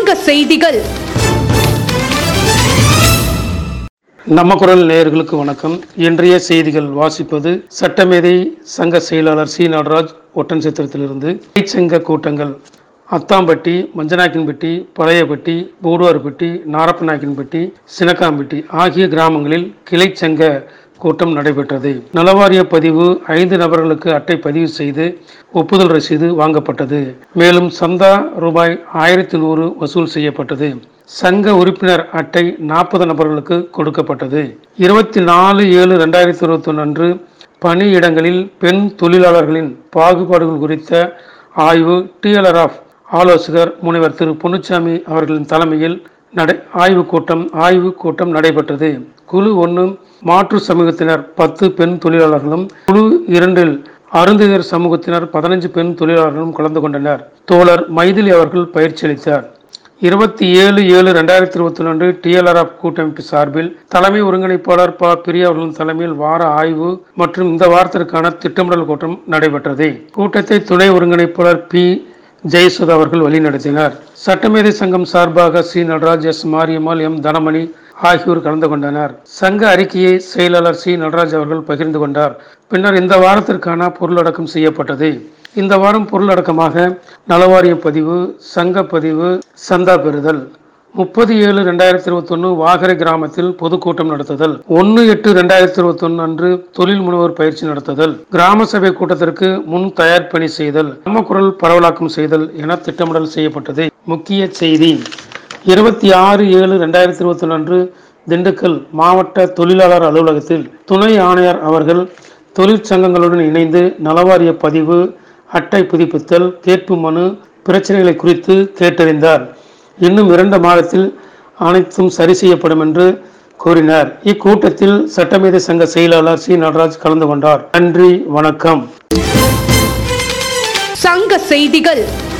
சங்க செய்திகள் நம்ம குரல் நேயர்களுக்கு வணக்கம் இன்றைய செய்திகள் வாசிப்பது சட்டமேதை சங்க செயலாளர் சி நடராஜ் ஒட்டன்சத்திரத்திலிருந்து சங்க கூட்டங்கள் அத்தாம்பட்டி மஞ்சநாயக்கன்பட்டி பழையப்பட்டி பூடுவார்பட்டி நாரப்பநாயக்கன்பட்டி சினக்காம்பட்டி ஆகிய கிராமங்களில் கிளை சங்க கூட்டம் நடைபெற்றது நலவாரிய பதிவு ஐந்து நபர்களுக்கு அட்டை பதிவு செய்து ஒப்புதல் ரசீது வாங்கப்பட்டது மேலும் சந்தா ரூபாய் ஆயிரத்தி நூறு வசூல் செய்யப்பட்டது சங்க உறுப்பினர் அட்டை நாற்பது நபர்களுக்கு கொடுக்கப்பட்டது இருபத்தி நாலு ஏழு ரெண்டாயிரத்தி இருபத்தி ஒன்று அன்று பணியிடங்களில் பெண் தொழிலாளர்களின் பாகுபாடுகள் குறித்த ஆய்வு டிஎல்ஆர் ஆஃப் ஆலோசகர் முனைவர் திரு பொன்னுச்சாமி அவர்களின் தலைமையில் நடை ஆய்வு கூட்டம் ஆய்வு கூட்டம் நடைபெற்றது குழு ஒன்று மாற்று சமூகத்தினர் பத்து பெண் தொழிலாளர்களும் குழு இரண்டில் அருந்தினர் சமூகத்தினர் பதினஞ்சு பெண் தொழிலாளர்களும் கலந்து கொண்டனர் தோழர் மைதிலி அவர்கள் பயிற்சி அளித்தார் இருபத்தி ஏழு ஏழு ரெண்டாயிரத்தி இருபத்தி ஒன்று டிஎல்ஆர்எஃப் கூட்டமைப்பு சார்பில் தலைமை ஒருங்கிணைப்பாளர் ப பிரியா அவர்களின் தலைமையில் வார ஆய்வு மற்றும் இந்த வாரத்திற்கான திட்டமிடல் கூட்டம் நடைபெற்றது கூட்டத்தை துணை ஒருங்கிணைப்பாளர் பி ஜெயசுதா அவர்கள் வழிநடத்தினார் சட்டமேதை சங்கம் சார்பாக C Nataraj S Mariammal M Dhanamani ஆகியோர் கலந்து கொண்டனர் சங்க அறிக்கையை செயலாளர் சி நடராஜ் அவர்கள் பகிர்ந்து கொண்டார் பின்னர் இந்த வாரத்திற்கான பொருளடக்கம் செய்யப்பட்டது இந்த வாரம் பொருளடக்கமாக நலவாரிய பதிவு சங்க பதிவு சந்தா பெறுதல் முப்பது ஏழு ரெண்டாயிரத்தி இருபத்தொன்னு வாகரை கிராமத்தில் பொதுக்கூட்டம் நடத்துதல் ஒன்று எட்டு ரெண்டாயிரத்தி இருபத்தொன்னு அன்று தொழில் முனைவோர் பயிற்சி நடத்துதல் கிராம சபை கூட்டத்திற்கு முன் தயார் பணி செய்தல் நம்ம குரல் பரவலாக்கம் செய்தல் என திட்டமிடல் செய்யப்பட்டது முக்கிய செய்தி இருபத்தி ஆறு ஏழு ரெண்டாயிரத்தி இருபத்தி அன்று திண்டுக்கல் மாவட்ட தொழிலாளர் அலுவலகத்தில் துணை ஆணையர் அவர்கள் தொழிற்சங்கங்களுடன் இணைந்து நலவாரிய பதிவு அட்டை புதுப்பித்தல் கேட்பு மனு பிரச்சனைகளை குறித்து கேட்டறிந்தார் இன்னும் இரண்டு மாதத்தில் அனைத்தும் சரி செய்யப்படும் என்று கூறினார் இக்கூட்டத்தில் சட்டமேதை சங்க செயலாளர் சி நடராஜ் கலந்து கொண்டார் நன்றி வணக்கம் சங்க செய்திகள்